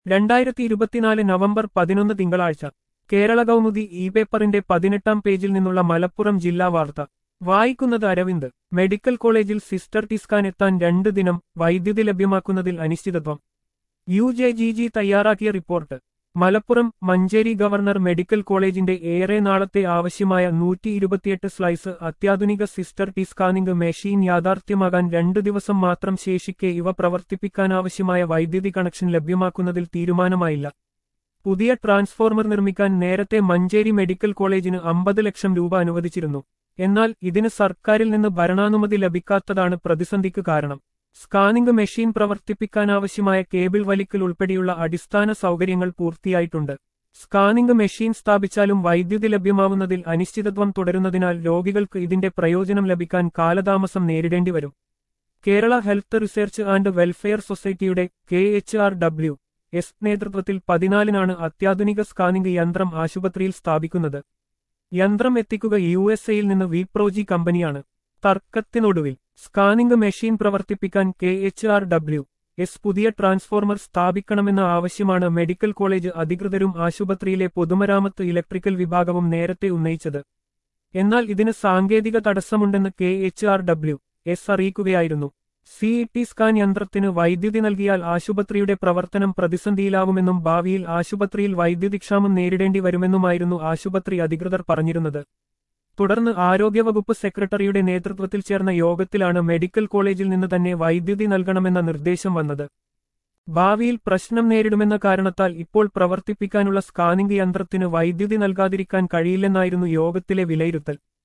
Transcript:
രണ്ടായിരത്തി ഇരുപത്തിനാല് നവംബർ പതിനൊന്ന് തിങ്കളാഴ്ച കേരള കൗമുദി ഇ പേപ്പറിന്റെ പതിനെട്ടാം പേജിൽ നിന്നുള്ള മലപ്പുറം ജില്ലാ വാർത്ത വായിക്കുന്നത് അരവിന്ദ് മെഡിക്കൽ കോളേജിൽ സിസ്റ്റർ ടിസ്കാൻ എത്താൻ രണ്ട് ദിനം വൈദ്യുതി ലഭ്യമാക്കുന്നതിൽ അനിശ്ചിതത്വം യു ജെ ജി ജി തയ്യാറാക്കിയ report Malappuram Manjeri government medical കോളേജിന്റെ ഏറെ നാളത്തെ ആവശ്യമായ നൂറ്റി ഇരുപത്തിയെട്ട് സ്ലൈസ് അത്യാധുനിക സിസ്റ്റർ ടി സ്കാനിംഗ് മെഷീൻ യാഥാർത്ഥ്യമാകാൻ രണ്ടു ദിവസം മാത്രം ശേഷിക്കെ ഇവ പ്രവർത്തിപ്പിക്കാനാവശ്യമായ വൈദ്യുതി കണക്ഷൻ ലഭ്യമാക്കുന്നതിൽ തീരുമാനമായില്ല പുതിയ ട്രാൻസ്ഫോർമർ നിർമ്മിക്കാൻ നേരത്തെ മഞ്ചേരി മെഡിക്കൽ കോളേജിന് അമ്പത് ലക്ഷം രൂപ അനുവദിച്ചിരുന്നു എന്നാൽ ഇതിന് സർക്കാരിൽ നിന്ന് ഭരണാനുമതി ലഭിക്കാത്തതാണ് പ്രതിസന്ധിക്ക് കാരണം സ്കാനിംഗ് മെഷീൻ പ്രവർത്തിപ്പിക്കാനാവശ്യമായ കേബിൾ വലിക്കൽ ഉൾപ്പെടെയുള്ള അടിസ്ഥാന സൗകര്യങ്ങൾ പൂർത്തിയായിട്ടുണ്ട് സ്കാനിംഗ് മെഷീൻ സ്ഥാപിച്ചാലും വൈദ്യുതി ലഭ്യമാവുന്നതിൽ അനിശ്ചിതത്വം തുടരുന്നതിനാൽ രോഗികൾക്ക് ഇതിന്റെ പ്രയോജനം ലഭിക്കാൻ കാലതാമസം നേരിടേണ്ടി വരും Kerala health research and welfare സൊസൈറ്റിയുടെ K H R W S നേതൃത്വത്തിൽ പതിനാലിനാണ് അത്യാധുനിക സ്കാനിംഗ് യന്ത്രം ആശുപത്രിയിൽ സ്ഥാപിക്കുന്നത് യന്ത്രം എത്തിക്കുക യു എസ് എയിൽ നിന്ന് വിപ്രോജി കമ്പനിയാണ് തർക്കത്തിനൊടുവിൽ സ്കാനിംഗ് മെഷീൻ പ്രവർത്തിപ്പിക്കാൻ K H R W S പുതിയ ട്രാൻസ്ഫോർമർ സ്ഥാപിക്കണമെന്ന ആവശ്യമാണ് മെഡിക്കൽ കോളേജ് അധികൃതരും ആശുപത്രിയിലെ പൊതുമരാമത്ത് ഇലക്ട്രിക്കൽ വിഭാഗവും നേരത്തെ ഉന്നയിച്ചത് എന്നാൽ ഇതിന് സാങ്കേതിക തടസ്സമുണ്ടെന്ന് K H R W S അറിയിക്കുകയായിരുന്നു സി ടി സ്കാൻ യന്ത്രത്തിന് വൈദ്യുതി നൽകിയാൽ ആശുപത്രിയുടെ പ്രവർത്തനം പ്രതിസന്ധിയിലാവുമെന്നും ഭാവിയിൽ ആശുപത്രിയിൽ വൈദ്യുതിക്ഷാമം നേരിടേണ്ടി വരുമെന്നുമായിരുന്നു ആശുപത്രി അധികൃതർ പറഞ്ഞിരുന്നത് തുടർന്ന് ആരോഗ്യവകുപ്പ് സെക്രട്ടറിയുടെ നേതൃത്വത്തിൽ ചേർന്ന യോഗത്തിലാണ് മെഡിക്കൽ കോളേജിൽ നിന്ന് തന്നെ വൈദ്യുതി നൽകണമെന്ന നിർദ്ദേശം വന്നത് ഭാവിയിൽ പ്രശ്നം നേരിടുമെന്ന കാരണത്താൽ ഇപ്പോൾ പ്രവർത്തിപ്പിക്കാനുള്ള സ്കാനിംഗ് യന്ത്രത്തിന് വൈദ്യുതി നൽകാതിരിക്കാൻ കഴിയില്ലെന്നായിരുന്നു യോഗത്തിലെ വിലയിരുത്തൽ